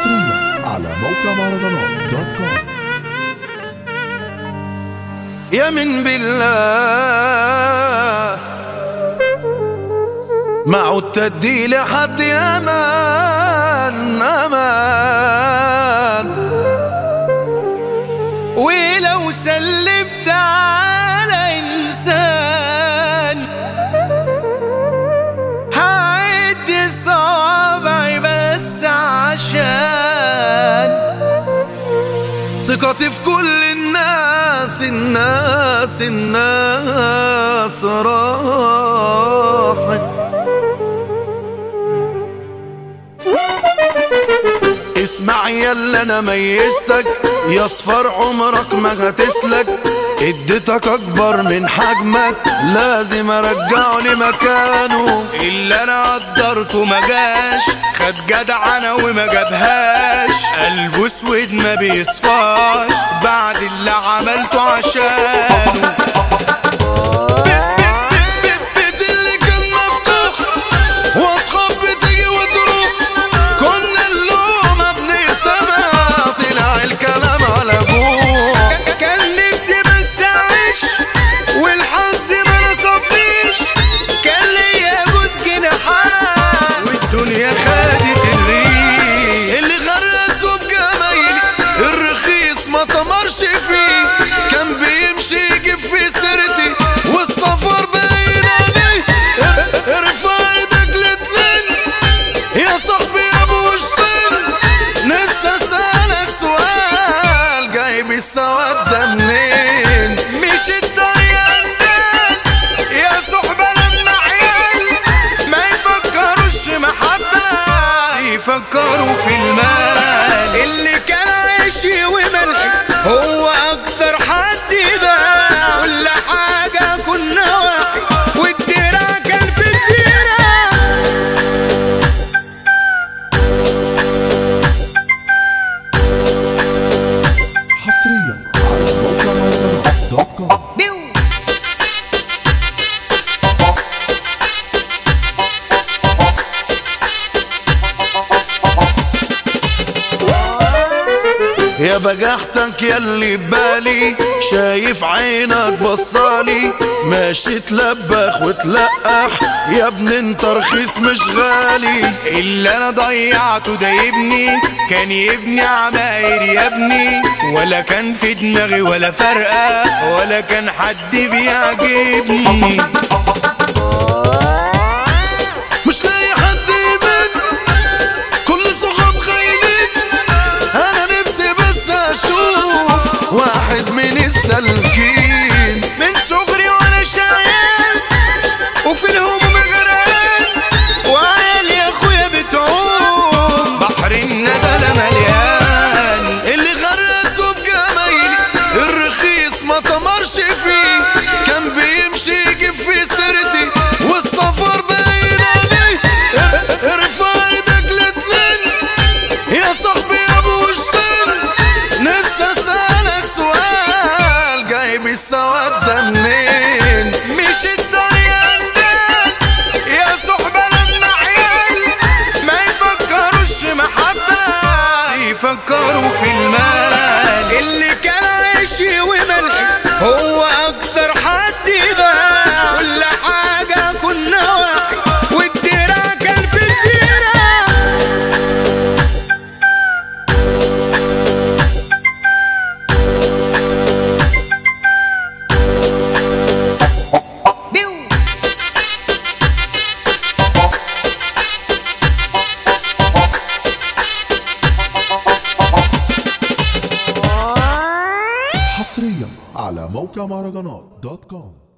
حصريا على موقع مهرجانات دوت كوم يمن بالله ما عدت ادي لحد امان امان ولو سلمت على انسان هعد صوابعي بس عشان ثقتي في كل الناس الناس الناس راحت اسمع يلا انا ميزتك يا صفر عمرك ما هتسلك اديتك اكبر من حجمك لازم ارجعه لمكانه اللي انا قدرته ما جاش خد جدعنة وما جابهاش قلبه اسود ما بيصفاش بعد اللي عملته عشانه بيت اللي كان مفتوح واصحاب بتيجي وتروح كنا اللومة ابن سما طلع الكلام على ابوه كان نفسي بس اعيش والحظ ما نصفنيش كان ليا جوز جناحات والدنيا خدت الريح اللي غرقته بجمايلي الرخيص ما طمرش فيه كان بيمشي يجيب في سيرتي والسفر باين عليه ارفع ايدك الاتنين يا صاحبي يا ابو السن نفسي اسالك سؤال جايب السواد ده منين مش الدنيا ندان يا صحبة لما عيال ما يفكروش في محبة يفكروا في المال اللي كان عيشي وملحي هو أكتر حد باع كل حاجة كنا واحد والدراع كان في الدراع حصريا على موقع مهرجانات دوت كوم يا بجحتك ياللي ببالي شايف عينك بصالي ماشي تلبخ وتلقح يا ابن انت رخيص مش غالي اللي انا ضيعته ده يبني كان يبني عماير يا ابني ولا كان في دماغي ولا فرقة ولا كان حد بيعجبني مش لاقي حد يبان كل صحاب خاينين انا نفسي بس اشوف واحد من السالكين من صغري وانا شقيان وفي الهموم غرقان وعيال يا اخويا بتعوم بحر الندى مليان اللي غرقته بجمايلي الرخيص ما طمرش فيه كان بيمشي يجيب في سيرتي والسفر باين عليه ارفع ايدك الاتنين يا صاحبي يا ابو السن نفسي اسالك سؤال جايب السواد ده منين مش الدنيا ندان يا صحبة لما عيال ما يفكروش في محبة يفكروا في المال اللي كان عيشي وملحي هو أكتر حد باع كل حاجة كنا واحد والدراع كان في الدراع حصريا على موقع مهرجانات دوت كوم